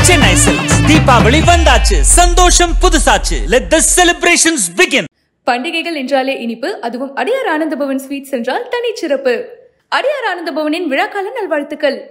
Chennai Silks. Deepavali வந்தாச்சு சந்தோஷம் புதுசாச்சு let the celebrations begin பண்டிகைகள் என்றாலே இனிப்பு அதுவும் அடியார் ஆனந்தபவன் ஸ்வீட்ஸ் என்றால் தனிச்சிறப்பு அடியார் ஆனந்தபவனின் விழாக்கால நல்வாழ்த்துக்கள்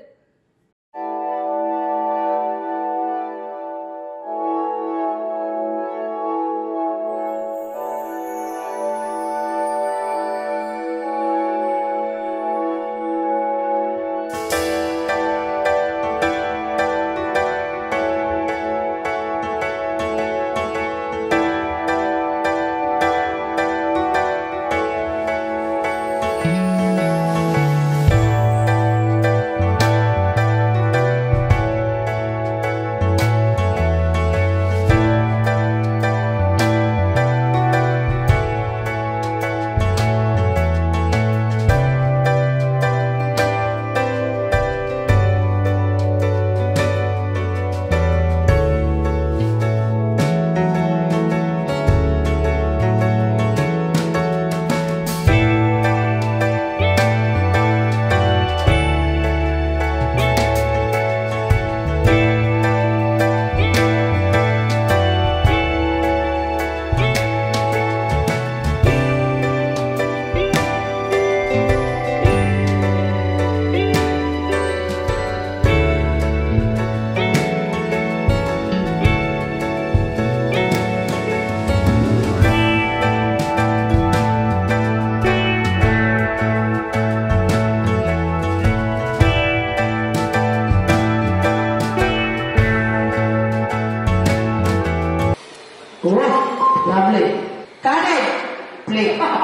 லவ்லி கடை ப்ளே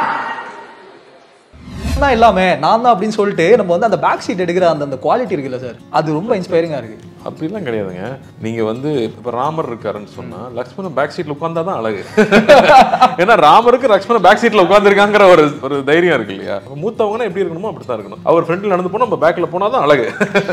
தான் இல்லாம நான் தான் அப்படின்னு சொல்லிட்டு நம்ம வந்து அந்த பேக் சீட் எடுக்கிற அந்த அந்த குவாலிட்டி இருக்குல்ல சார் அது ரொம்ப இன்ஸ்பைரிங்கா இருக்கு அப்படிலாம் கிடையாதுங்க நீங்க வந்து இப்ப ராமர் இருக்காருன்னு சொன்னா லக்ஷ்மணன் பேக் சீட்ல உட்கார்ந்தா தான் அழகு ஏன்னா ராமருக்கு லக்ஷ்மணன் பேக் சீட்ல உட்கார்ந்துருக்காங்கிற ஒரு ஒரு தைரியம் இருக்கு இல்லையா மூத்தவங்கன்னா எப்படி இருக்கணுமோ அப்படித்தான் இருக்கணும் அவர் ஃப்ரெண்ட்ல நடந்து போனா நம்ம பேக்ல போனா தான் அழகு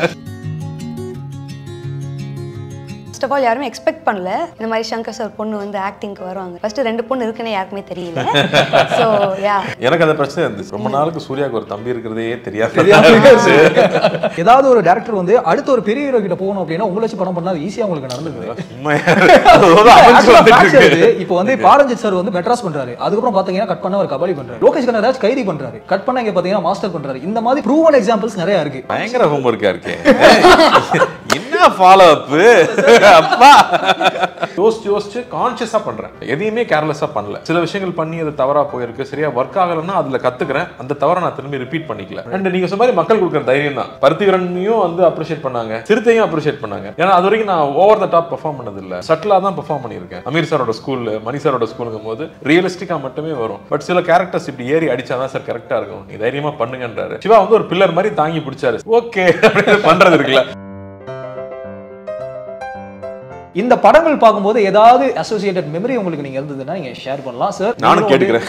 ஃபர்ஸ்ட் ஆஃப் ஆல் யாருமே எக்ஸ்பெக்ட் பண்ணல இந்த மாதிரி சங்கர் சார் பொண்ணு வந்து ஆக்டிங்க்கு வருவாங்க ஃபர்ஸ்ட் ரெண்டு பொண்ணு இருக்குன்னு யாருக்குமே தெரியல ஸோ யா எனக்கு அந்த பிரச்சனை இருந்துச்சு ரொம்ப நாளுக்கு சூர்யாவுக்கு ஒரு தம்பி இருக்கிறதே தெரியாது ஏதாவது ஒரு டேரக்டர் வந்து அடுத்த ஒரு பெரிய ஹீரோ கிட்ட போகணும் அப்படின்னா உங்களை வச்சு படம் பண்ணா அது ஈஸியா உங்களுக்கு நடந்துக்குது உண்மையா அதாவது அமைச்சு வந்துட்டு இருக்கு. இப்போ வந்து பாரஞ்சித் சார் வந்து மெட்ராஸ் பண்றாரு அதுக்கப்புறம் பாத்தீங்கன்னா கட் பண்ண ஒரு கபாலி பண்றாரு லோகேஷ் கனராஜ் கைதி பண்றாரு கட் பண்ண இங்க பாத்தீங்கன்னா மாஸ்டர் பண்றாரு இந்த மாதிரி ப்ரூவன் எக்ஸாம்பிள்ஸ் நிறைய இருக்கு பயங்கர ஹோம்ஒர்க்கா இருக்கே என்ன ஃபாலோ அப் அப்பா யோசிச்சு யோசிச்சு கான்சியஸா பண்றேன் எதையுமே கேர்லெஸ்ஸா பண்ணல சில விஷயங்கள் பண்ணி அது தவறா போயிருக்கு சரியா ஒர்க் ஆகலைன்னா அதுல கத்துக்கிறேன் அந்த தவறை நான் திரும்பி ரிப்பீட் பண்ணிக்கல அண்ட் நீங்க சொன்ன மாதிரி மக்கள் கொடுக்குற தைரியம் தான் பருத்திகரனையும் வந்து அப்ரிஷியேட் பண்ணாங்க சிறுத்தையும் அப்ரிஷியேட் பண்ணாங்க ஏன்னா அது வரைக்கும் நான் ஓவர் த டாப் பெர்ஃபார்ம் பண்ணது இல்ல சட்டிலா தான் பெர்ஃபார்ம் பண்ணியிருக்கேன் அமீர் சாரோட ஸ்கூல் மணி சாரோட ஸ்கூலுங்கும் போது ரியலிஸ்டிக்கா மட்டுமே வரும் பட் சில கேரக்டர்ஸ் இப்படி ஏறி அடிச்சாதான் சார் கரெக்டா இருக்கும் நீ தைரியமா பண்ணுங்கன்றாரு சிவா வந்து ஒரு பில்லர் மாதிரி தாங்கி பிடிச்சாரு ஓகே அப்படின்னு பண்றது இருக்குல்ல இந்த படங்கள் பார்க்கும்போது ஏதாவது அசோசியேட்டட் மெமரி உங்களுக்கு நீங்க இருந்ததுன்னா நீங்க ஷேர் பண்ணலாம் சார் நானும் கேட்டுக்கிறேன்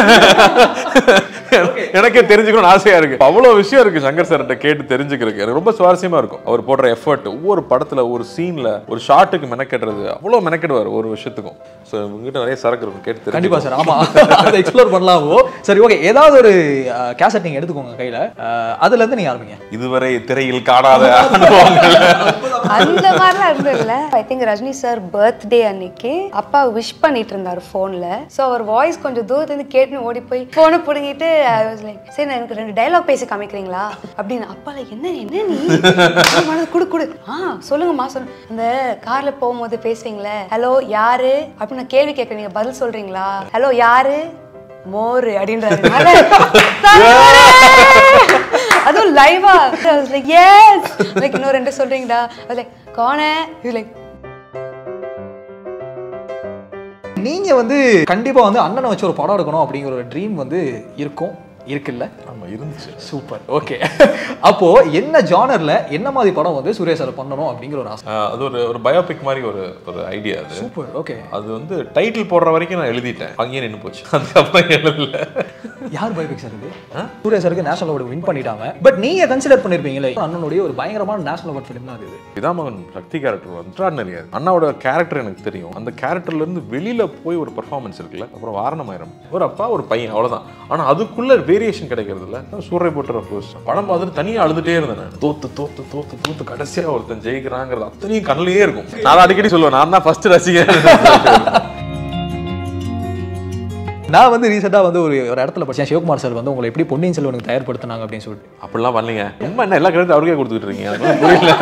எனக்கே தெரிஞ்சுக்கணும்னு ஆசையா இருக்கு அவ்வளவு விஷயம் இருக்கு சங்கர் சார்கிட்ட கேட்டு தெரிஞ்சுக்கிறதுக்கு எனக்கு ரொம்ப சுவாரஸ்யமா இருக்கும் அவர் போடுற எஃபர்ட் ஒவ்வொரு படத்துல ஒரு சீன்ல ஒரு ஷாட்டுக்கு மெனக்கெடுறது அவ்வளவு மெனக்கெடுவார் ஒரு விஷயத்துக்கும் ஸோ உங்ககிட்ட நிறைய சரக்கு இருக்கும் கேட்டு கண்டிப்பா தெரிஞ்சுக்கோ. சார் ஆமா அதை எக்ஸ்ப்ளோர் பண்ணலாமோ சரி ஓகே ஏதாவது ஒரு கேசட் நீங்க எடுத்துக்கோங்க கையில அஹ், அதுல இருந்து நீங்க ஆரம்பிங்க இதுவரை திரையில் காணாத அனுபவங்கள் அந்த மாதிரிலாம் இருந்ததுல I think Rajini sir birthday அன்னைக்கு அப்பா விஷ் பண்ணிட்டு இருந்தாரு ஃபோன்ல ஸோ அவர் வாய்ஸ் கொஞ்சம் தூரத்துல இருந்து கேட்டுன்னு ஓடி போய் ஃபோனை பிடுங்கிட்டு I was like, சரி நான் எனக்கு ரெண்டு டைலாக் பேசி காமிக்கிறீங்களா அப்படின்னு அப்பா like, என்ன என்ன நீ மனது குடு குடு ஆ சொல்லுங்கம்மா சொல்லு அந்த கார்ல போகும்போது பேசுவீங்களே ஹலோ யாரு அப்படின்னு நான் கேள்வி கேட்கறேன் நீங்க பதில் சொல்றீங்களா ஹலோ யாரு மோரு அப்படின்றாரு அதுவும் லைவா லைக் எஸ் லைக் இன்னும் ரெண்டு சொல்றீங்கடா லைக் கோனே லைக் நீங்க வந்து கண்டிப்பா வந்து அண்ணனை வச்சு ஒரு படம் எடுக்கணும் அப்படிங்கிற ஒரு ட்ரீம் வந்து இருக்கும் இருக்குல்ல ஆமா இருந்துச்சு சூப்பர் ஓகே அப்போ என்ன ஜானர்ல என்ன மாதிரி படம் வந்து சூர்யா சார் பண்ணணும் அப்படிங்கிற ஒரு ஆசை ஆஹ் அது ஒரு ஒரு பயோபிக் மாதிரி ஒரு ஒரு ஐடியா அது சூப்பர் ஓகே அது வந்து டைட்டில் போடுற வரைக்கும் நான் எழுதிட்டேன் அங்கேயே நின்று போச்சு அதுக்கப்புறம் எழுதல யார் பயோபிக் சார் இது சூர்யா சாருக்கு நேஷனல் அவார்டு வின் பண்ணிட்டாங்க பட் நீங்க கன்சிடர் பண்ணிருப்பீங்களே அண்ணனுடைய ஒரு பயங்கரமான நேஷனல் அவார்ட் ஃபிலிம் தான் இது பிதாமகன் சக்தி கேரக்டர் எக்ஸ்ட்ராடனரி அது அண்ணாவோட கேரக்டர் எனக்கு தெரியும் அந்த கேரக்டர்ல இருந்து வெளியில போய் ஒரு பெர்ஃபார்மன்ஸ் இருக்குல்ல அப்புறம் வாரணமாயிரம் ஒரு அப்பா ஒரு பையன் அவ்வளவுதான் ஆனா அதுக்குள்ள வேரியேஷன் கிடைக்கிறது இல்ல சூரிய போட்டுற போஸ்ட் படம் பார்த்துட்டு தனியா அழுதுட்டே இருந்தேன் நான். தோத்து தோத்து தோத்து தோத்து கடைசியா ஒருத்தன் ஜெயிக்கிறாங்கிறது அத்தனையும் கண்ணிலேயே இருக்கும் நான் அடிக்கடி சொல்லுவேன் நான் தான் ஃபர்ஸ்ட் ரசிகர் நான் வந்து ரீசெண்டாக வந்து ஒரு ஒரு இடத்துல படிச்சேன் சிவகுமார் சார் வந்து உங்களை எப்படி பொன்னியின் செல்வனுக்கு தயார்படுத்தினாங்க அப்படின்னு சொல்லிட்டு அப்படிலாம் பண்ணலீங்க ரொம்ப என்ன எல்லா கிரெடிட் அவருக்கே கொடுத்துட்டு இருக்கீங்க எனக்கு ஒண்ணும் புரியல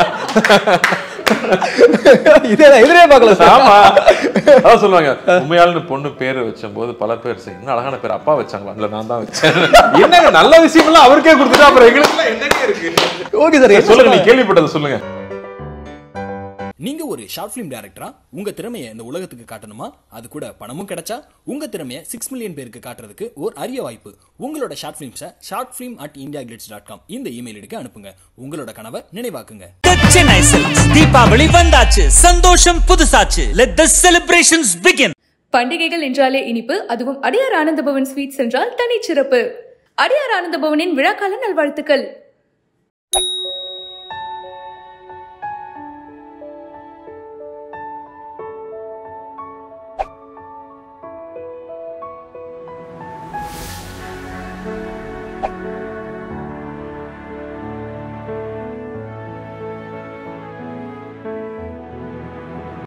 இதே நான் எதிரே பார்க்கல சார் ஆமா அதான் சொல்லுவாங்க உண்மையாளு பொண்ணு பேர் வச்சம்போது பல பேர் சரி என்ன அழகான பேர் அப்பா வச்சாங்களா இல்ல நான் தான் வச்சேன் என்னங்க நல்ல விஷயம் எல்லாம் அவருக்கே கொடுத்துட்டா அப்புறம் எங்களுக்கு என்னங்க இருக்கு ஓகே சார் சொல்லுங்க நீ கேள்விப்பட்டது சொல்லுங்க நீங்க ஒரு ஷார்ட் ஃபிலிம் டைரக்டரா உங்க திறமையை இந்த உலகத்துக்கு காட்டணுமா அது கூட பணமும் கிடைச்சா உங்க திறமையை சிக்ஸ் மில்லியன் பேருக்கு காட்டுறதுக்கு ஒரு அரிய வாய்ப்பு உங்களோட ஷார்ட் ஃபிலிம்ஸை short film at India dot com இந்த இமெயில் ஐடிக்கு அனுப்புங்க உங்களோட கனவை நினைவாக்குங்க The Chennai Silks தீபாவளி வந்தாச்சு சந்தோஷம் புதுசாச்சு let the celebrations begin பண்டிகைகள் என்றாலே இனிப்பு அதுவும் அடியார் ஆனந்த பவன் ஸ்வீட்ஸ் என்றால் தனிச்சிறப்பு அடியார் ஆனந்த பவனின் விழாக்கால நல்வாழ்த்துக்கள்